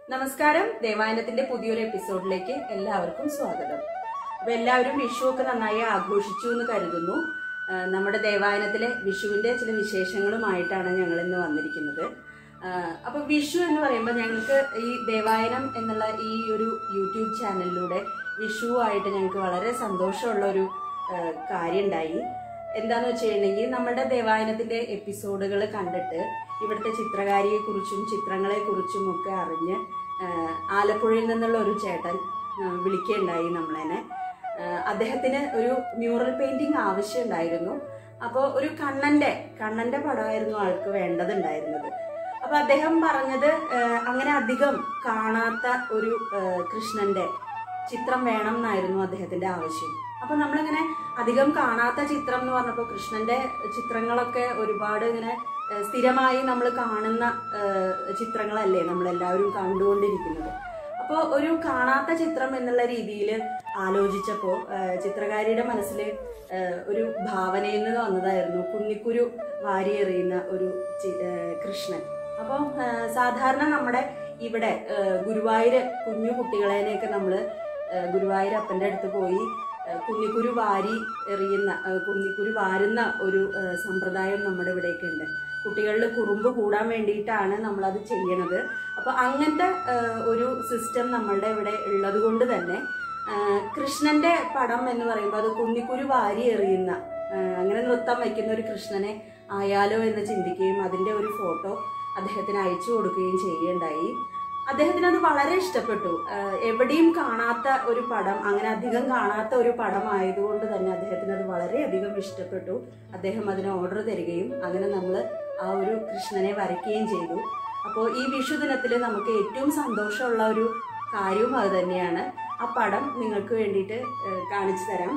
നമസ്കാരം ദേവായനത്തിന്റെ പുതിയൊരു എപ്പിസോഡിലേക്ക് എല്ലാവർക്കും സ്വാഗതം അപ്പൊ എല്ലാവരും വിഷു ഒക്കെ നന്നായി ആഘോഷിച്ചു എന്ന് കരുതുന്നു ആ, നമ്മുടെ ദേവായനത്തിലെ വിഷുവിന്റെ ചില വിശേഷങ്ങളുമായിട്ടാണ് ഞങ്ങൾ ഇന്ന് വന്നിരിക്കുന്നത് ആ, അപ്പൊ വിഷു എന്ന് പറയുമ്പോൾ ഞങ്ങൾക്ക് ഈ ദേവായനം എന്നുള്ള ഈ ഒരു യൂട്യൂബ് ചാനലിലൂടെ വിഷുവായിട്ട് ഞങ്ങൾക്ക് വളരെ സന്തോഷമുള്ള ഒരു ആ, കാര്യം ഉണ്ടായി എന്താന്ന് വെച്ചിട്ടുണ്ടെങ്കിൽ നമ്മുടെ ദേവായനത്തിന്റെ എപ്പിസോഡുകൾ കണ്ടിട്ട് ഇവിടുത്തെ ചിത്രകാരിയെ കുറിച്ചും ചിത്രങ്ങളെ കുറിച്ചും ഒക്കെ അറിഞ്ഞ് ആ, ആലപ്പുഴയിൽ നിന്നുള്ള ഒരു ചേട്ടൻ ആ, വിളിക്കുകയുണ്ടായി നമ്മളെന്നെ ആ, അദ്ദേഹത്തിന് ഒരു മ്യൂറൽ പെയിന്റിങ് ആവശ്യമുണ്ടായിരുന്നു അപ്പോൾ ഒരു കണ്ണന്റെ കണ്ണന്റെ പടമായിരുന്നു ആൾക്ക് വേണ്ടതുണ്ടായിരുന്നത് അപ്പൊ അദ്ദേഹം പറഞ്ഞത് ആ, അങ്ങനെ അധികം കാണാത്ത ഒരു ആ, കൃഷ്ണന്റെ ചിത്രം വേണം എന്നായിരുന്നു അദ്ദേഹത്തിന്റെ ആവശ്യം അപ്പൊ നമ്മളിങ്ങനെ അധികം കാണാത്ത ചിത്രം എന്ന് പറഞ്ഞപ്പോൾ കൃഷ്ണന്റെ ചിത്രങ്ങളൊക്കെ ഒരുപാട് ഇങ്ങനെ ഏഹ്, സ്ഥിരമായി നമ്മൾ കാണുന്ന ഏഹ്, ചിത്രങ്ങളല്ലേ നമ്മളെല്ലാവരും കണ്ടുകൊണ്ടിരിക്കുന്നത് അപ്പോൾ ഒരു കാണാത്ത ചിത്രം എന്നുള്ള രീതിയിൽ ആലോചിച്ചപ്പോൾ ചിത്രകാരിയുടെ മനസ്സിൽ ഏഹ്, ഒരു ഭാവനയിൽ നിന്ന് വന്നതായിരുന്നു കുന്നിക്കുരു വാരിയെറിയുന്ന ഒരു ചി- ഏഹ്, കൃഷ്ണൻ അപ്പോൾ സാധാരണ നമ്മുടെ ഇവിടെ ഏഹ്, ഗുരുവായൂർ കുഞ്ഞു കുട്ടികളെയൊക്കെ നമ്മൾ ഗുരുവായൂർ അപ്പൻ്റെ അടുത്ത് പോയി ഏഹ്, കുന്നിക്കുരു വാരി എറിയുന്ന ഏഹ്, കുന്നിക്കുരു വാരുന്ന ഒരു ഏഹ്, സമ്പ്രദായം നമ്മുടെ ഇവിടെയൊക്കെ ഉണ്ട് കുട്ടികളിൽ കുറുമ്പ് കൂടാൻ വേണ്ടിയിട്ടാണ് നമ്മളത് ചെയ്യണത് അപ്പോൾ അങ്ങനത്തെ ഏഹ്, ഒരു സിസ്റ്റം നമ്മളുടെ ഇവിടെ ഉള്ളത് കൊണ്ട് തന്നെ ഏഹ്, കൃഷ്ണന്റെ പടം എന്ന് പറയുമ്പോൾ അത് കുന്നിക്കുരു വാരി എറിയുന്ന ഏഹ്, അങ്ങനെ നൃത്തം വയ്ക്കുന്ന ഒരു കൃഷ്ണനെ ആയാലോ എന്ന് ചിന്തിക്കുകയും അതിന്റെ ഒരു ഫോട്ടോ അദ്ദേഹത്തിന് അയച്ചു കൊടുക്കുകയും ചെയ്യുകയുണ്ടായി അദ്ദേഹത്തിന് അത് വളരെ ഇഷ്ടപ്പെട്ടു ആഹ് എവിടെയും കാണാത്ത ഒരു പടം അങ്ങനെ അധികം കാണാത്ത ഒരു പടം ആയതുകൊണ്ട് തന്നെ അദ്ദേഹത്തിന് അത് വളരെയധികം ഇഷ്ടപ്പെട്ടു അദ്ദേഹം അതിന് ഓർഡർ തരികയും അങ്ങനെ നമ്മൾ ആ ഒരു കൃഷ്ണനെ വരയ്ക്കുകയും ചെയ്തു അപ്പോൾ ഈ വിഷു ദിനത്തിൽ നമുക്ക് ഏറ്റവും സന്തോഷമുള്ള ഒരു കാര്യവും അത് തന്നെയാണ് ആ പടം നിങ്ങൾക്ക് വേണ്ടിയിട്ട് ആഹ് കാണിച്ചു തരാം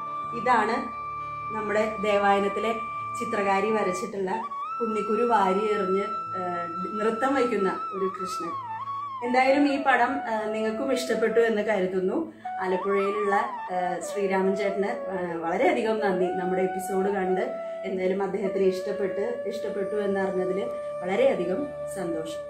ഇതാണ് നമ്മുടെ ദേവായനത്തിലെ ചിത്രകാരി വരച്ചിട്ടുള്ള കുന്നിക്കുരു വാരി എറിഞ്ഞ് ആഹ് നൃത്തം വയ്ക്കുന്ന ഒരു കൃഷ്ണൻ എന്തായാലും ഈ പടം ആ, നിങ്ങൾക്കും ഇഷ്ടപ്പെട്ടു എന്ന് കരുതുന്നു ആലപ്പുഴയിലുള്ള ആ, ശ്രീരാമൻ ചേട്ടന് ആ, വളരെയധികം നന്ദി നമ്മുടെ എപ്പിസോഡ് കണ്ട് എന്തായാലും അദ്ദേഹത്തിന് ഇഷ്ടപ്പെട്ട് ഇഷ്ടപ്പെട്ടു എന്നറിഞ്ഞതിൽ വളരെയധികം സന്തോഷം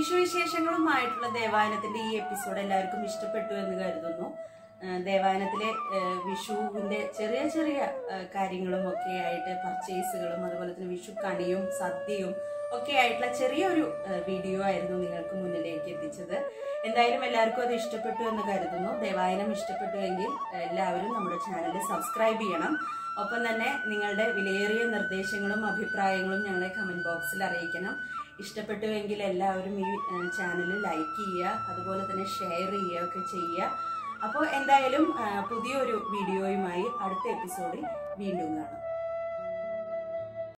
വിഷു വിശേഷങ്ങളുമായിട്ടുള്ള ദേവായനത്തിന്റെ ഈ എപ്പിസോഡ് എല്ലാവർക്കും ഇഷ്ടപ്പെട്ടു എന്ന് കരുതുന്നു ആ, ദേവായനത്തിലെ ആ, വിഷുവിന്റെ ചെറിയ ചെറിയ ആ, കാര്യങ്ങളും ഒക്കെ ആയിട്ട് പർച്ചേസുകളും അതുപോലെ തന്നെ വിഷു കണിയും സദ്യയും ഒക്കെ ആയിട്ടുള്ള ചെറിയൊരു ആ, വീഡിയോ ആയിരുന്നു നിങ്ങൾക്ക് മുന്നിലേക്ക് എത്തിച്ചത് എന്തായാലും എല്ലാവർക്കും അത് ഇഷ്ടപ്പെട്ടു എന്ന് കരുതുന്നു ദേവായനം ഇഷ്ടപ്പെട്ടുവെങ്കിൽ എല്ലാവരും നമ്മുടെ ചാനൽ സബ്സ്ക്രൈബ് ചെയ്യണം ഒപ്പം തന്നെ നിങ്ങളുടെ വിലയേറിയ നിർദ്ദേശങ്ങളും അഭിപ്രായങ്ങളും ഞങ്ങളെ കമന്റ് ബോക്സിൽ അറിയിക്കണം ഇഷ്ടപ്പെട്ടുവെങ്കിൽ എല്ലാവരും ഈ ചാനൽ ലൈക്ക് ചെയ്യുക അതുപോലെ തന്നെ ഷെയർ ചെയ്യുക ഒക്കെ ചെയ്യുക അപ്പോൾ എന്തായാലും ആ, പുതിയൊരു വീഡിയോയുമായി അടുത്ത എപ്പിസോഡിൽ വീണ്ടും കാണാം